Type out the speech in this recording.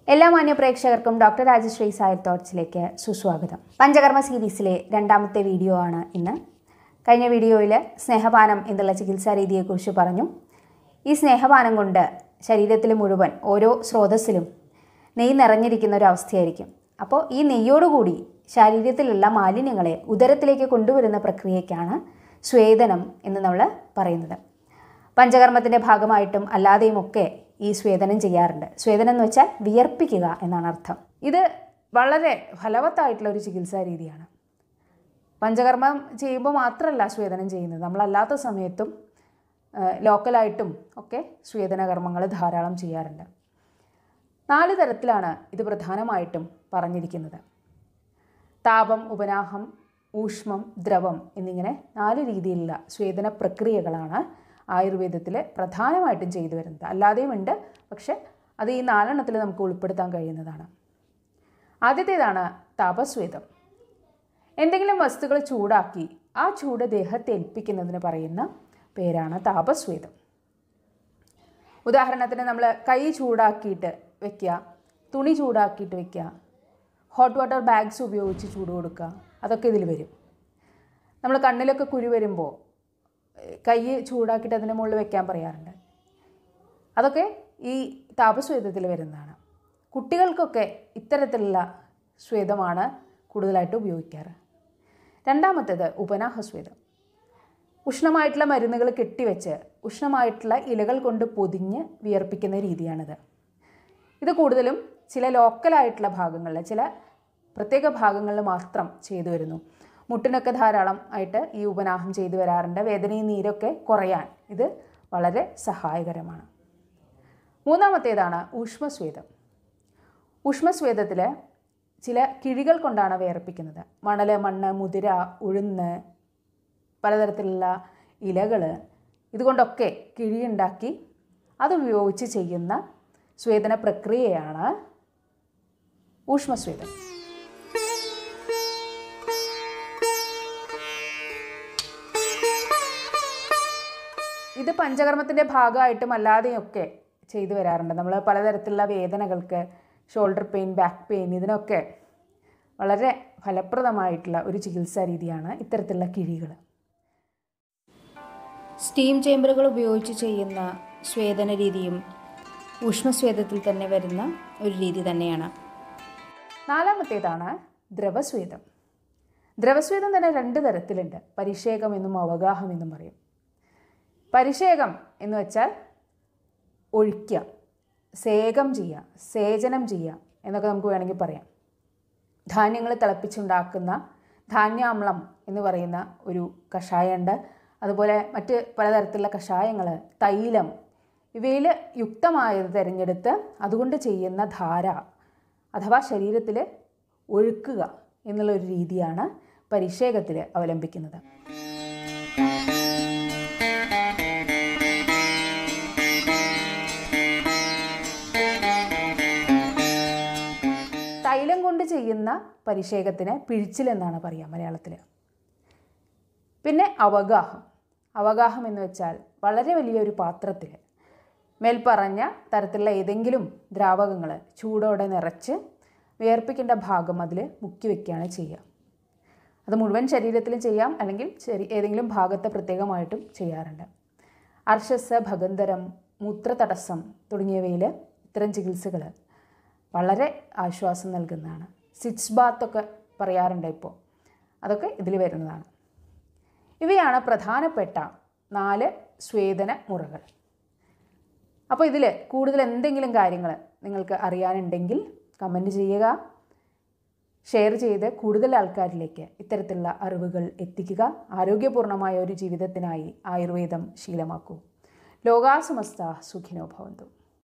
എല്ലാ മാന്യ പ്രേക്ഷകർക്കും ഡോക്ടർ രാജശ്രീ സായർ തോട്ട്സിലേക്ക് സുസ്വാഗതം പഞ്ചകർമ്മ സീരീസിലെ രണ്ടാമത്തെ വീഡിയോ ആണ് ഇന്ന് കഴിഞ്ഞ വീഡിയോയിൽ സ്നേഹപാനം എന്നുള്ള ചികിത്സാ രീതിയെക്കുറിച്ച് പറഞ്ഞു ഈ സ്നേഹപാനം കൊണ്ട് ശരീരത്തിൽ മുഴുവൻ ഓരോ സ്രോതസ്സിലും നെയ്യ് നിറഞ്ഞിരിക്കുന്ന ഒരു അവസ്ഥയായിരിക്കും അപ്പോൾ ഈ നെയ്യോടുകൂടി ശരീരത്തിലുള്ള മാലിന്യങ്ങളെ ഉദരത്തിലേക്ക് കൊണ്ടുവരുന്ന പ്രക്രിയയ്ക്കാണ് സ്വേദനം എന്ന് നമ്മൾ പറയുന്നത് പഞ്ചകർമ്മത്തിൻ്റെ ഭാഗമായിട്ടും അല്ലാതെയും ഒക്കെ ഈ സ്വേദനം ചെയ്യാറുണ്ട് സ്വേദനം എന്ന് വെച്ചാൽ വിയർപ്പിക്കുക എന്നാണ് അർത്ഥം ഇത് വളരെ ഫലവത്തായിട്ടുള്ള ഒരു ചികിത്സാ രീതിയാണ് പഞ്ചകർമ്മം ചെയ്യുമ്പോൾ മാത്രമല്ല സ്വേദനം ചെയ്യുന്നത് നമ്മളല്ലാത്ത സമയത്തും ആ, ലോക്കലായിട്ടും ഒക്കെ സ്വേദന കർമ്മങ്ങൾ ധാരാളം ചെയ്യാറുണ്ട് നാല് തരത്തിലാണ് ഇത് പ്രധാനമായിട്ടും പറഞ്ഞിരിക്കുന്നത് താപം ഉപനാഹം ഊഷ്മം ദ്രവം എന്നിങ്ങനെ നാല് രീതിയിലുള്ള സ്വേദന പ്രക്രിയകളാണ് ആയുർവേദത്തിൽ പ്രധാനമായിട്ടും ചെയ്തു വരുന്നത് അല്ലാതെയും ഉണ്ട് പക്ഷെ അത് ഈ നാലെണ്ണത്തിൽ നമുക്ക് ഉൾപ്പെടുത്താൻ കഴിയുന്നതാണ് ആദ്യത്തേതാണ് താപസ്വേദം എന്തെങ്കിലും വസ്തുക്കൾ ചൂടാക്കി ആ ചൂട് ദേഹത്തെ ഏൽപ്പിക്കുന്നതിന് പറയുന്ന പേരാണ് താപസ്വേദം ഉദാഹരണത്തിന് നമ്മൾ കൈ ചൂടാക്കിയിട്ട് വെക്കുക തുണി ചൂടാക്കിയിട്ട് വെക്കുക ഹോട്ട് വാട്ടർ ബാഗ്സ് ഉപയോഗിച്ച് ചൂട് കൊടുക്കുക അതൊക്കെ ഇതിൽ വരും നമ്മൾ കണ്ണിലൊക്കെ കുരു വരുമ്പോൾ ഏഹ്, കൈ ചൂടാക്കിയിട്ട് അതിൻ്റെ മുകളിൽ വെക്കാൻ പറയാറുണ്ട് അതൊക്കെ ഈ താപസ്വേദത്തിൽ വരുന്നതാണ് കുട്ടികൾക്കൊക്കെ ഇത്തരത്തിലുള്ള സ്വേദമാണ് കൂടുതലായിട്ട് ഉപയോഗിക്കാറ് രണ്ടാമത്തേത് ഉപനാഹസ്വേദം ഉഷ്ണമായിട്ടുള്ള മരുന്നുകൾ കെട്ടിവെച്ച് ഉഷ്ണമായിട്ടുള്ള ഇലകൾ കൊണ്ട് പൊതിഞ്ഞ് വിയർപ്പിക്കുന്ന രീതിയാണിത് ഇത് കൂടുതലും ചില ലോക്കലായിട്ടുള്ള ഭാഗങ്ങളിൽ ചില പ്രത്യേക ഭാഗങ്ങളിൽ മാത്രം ചെയ്തു വരുന്നു മുട്ടിനൊക്കെ ധാരാളം ആയിട്ട് ഈ ഉപനാഹം ചെയ്തു വരാറുണ്ട് വേദനയും നീരൊക്കെ കുറയാൻ ഇത് വളരെ സഹായകരമാണ് മൂന്നാമത്തേതാണ് ഊഷ്മസ്വേദം ഊഷ്മസ്വേദത്തിൽ ചില കിഴികൾ കൊണ്ടാണ് വിയർപ്പിക്കുന്നത് മണൽ മണ്ണ് മുതിര ഉഴുന്ന് പലതരത്തിലുള്ള ഇലകൾ ഇതുകൊണ്ടൊക്കെ കിഴിയുണ്ടാക്കി അതുപയോഗിച്ച് ചെയ്യുന്ന സ്വേദന പ്രക്രിയയാണ് ഊഷ്മസ്വേദം ഇത് പഞ്ചകർമ്മത്തിൻ്റെ ഭാഗമായിട്ടും അല്ലാതെയൊക്കെ ചെയ്തു വരാറുണ്ട് നമ്മൾ പലതരത്തിലുള്ള വേദനകൾക്ക് ഷോൾഡർ പെയിൻ ബാക്ക് പെയിൻ ഇതിനൊക്കെ വളരെ ഫലപ്രദമായിട്ടുള്ള ഒരു ചികിത്സാ രീതിയാണ് ഇത്തരത്തിലുള്ള കിഴികൾ സ്റ്റീം ചേമ്പറുകൾ ഉപയോഗിച്ച് ചെയ്യുന്ന സ്വേദന രീതിയും ഉഷ്ണസ്വേദത്തിൽ തന്നെ വരുന്ന ഒരു രീതി തന്നെയാണ് നാലാമത്തേതാണ് ദ്രവസ്വേദം ദ്രവസ്വേദം തന്നെ രണ്ട് തരത്തിലുണ്ട് പരിഷേകം എന്നും അവഗാഹം എന്നും പറയും പരിഷേകം എന്ന് വെച്ചാൽ ഒഴിക്കുക സേകം ചെയ്യുക സേചനം ചെയ്യുക എന്നൊക്കെ നമുക്ക് വേണമെങ്കിൽ പറയാം ധാന്യങ്ങൾ തിളപ്പിച്ചുണ്ടാക്കുന്ന ധാന്യാമ്ലം എന്ന് പറയുന്ന ഒരു കഷായമുണ്ട് അതുപോലെ മറ്റ് പലതരത്തിലുള്ള കഷായങ്ങൾ തൈലം ഇവയിൽ യുക്തമായത് തിരഞ്ഞെടുത്ത് അതുകൊണ്ട് ചെയ്യുന്ന ധാര അഥവാ ശരീരത്തിൽ ഒഴുക്കുക എന്നുള്ള ഒരു രീതിയാണ് പരിഷേകത്തിൽ അവലംബിക്കുന്നത് തൈലം കൊണ്ട് ചെയ്യുന്ന പരിഷേകത്തിന് പിഴിച്ചിൽ എന്നാണ് പറയുക മലയാളത്തിൽ പിന്നെ അവഗാഹം അവഗാഹം എന്ന് വെച്ചാൽ വളരെ വലിയൊരു പാത്രത്തിൽ മേൽപ്പറഞ്ഞ തരത്തിലുള്ള ഏതെങ്കിലും ദ്രാവകങ്ങൾ ചൂടോടെ നിറച്ച് വിയർപ്പിക്കേണ്ട ഭാഗം അതിൽ മുക്കി വയ്ക്കുകയാണ് ചെയ്യുക അത് മുഴുവൻ ശരീരത്തിലും ചെയ്യാം അല്ലെങ്കിൽ ശരി ഏതെങ്കിലും ഭാഗത്ത് പ്രത്യേകമായിട്ടും ചെയ്യാറുണ്ട് അർശസ് ഭഗന്തരം മൂത്രതടസ്സം തുടങ്ങിയവയിൽ ഇത്തരം ചികിത്സകൾ വളരെ ആശ്വാസം നൽകുന്നതാണ് സിറ്റ്സ് ബാത്തൊക്കെ പറയാറുണ്ട് ഇപ്പോൾ അതൊക്കെ ഇതിൽ വരുന്നതാണ് ഇവയാണ് പ്രധാനപ്പെട്ട നാല് സ്വേദന മുറകൾ അപ്പോൾ ഇതിൽ കൂടുതൽ എന്തെങ്കിലും കാര്യങ്ങൾ നിങ്ങൾക്ക് അറിയാനുണ്ടെങ്കിൽ കമൻറ്റ് ചെയ്യുക ഷെയർ ചെയ്ത് കൂടുതൽ ആൾക്കാരിലേക്ക് ഇത്തരത്തിലുള്ള അറിവുകൾ എത്തിക്കുക ആരോഗ്യപൂർണമായ ഒരു ജീവിതത്തിനായി ആയുർവേദം ശീലമാക്കൂ ലോകാസമസ്ത സുഖിനോ ഭവന്തു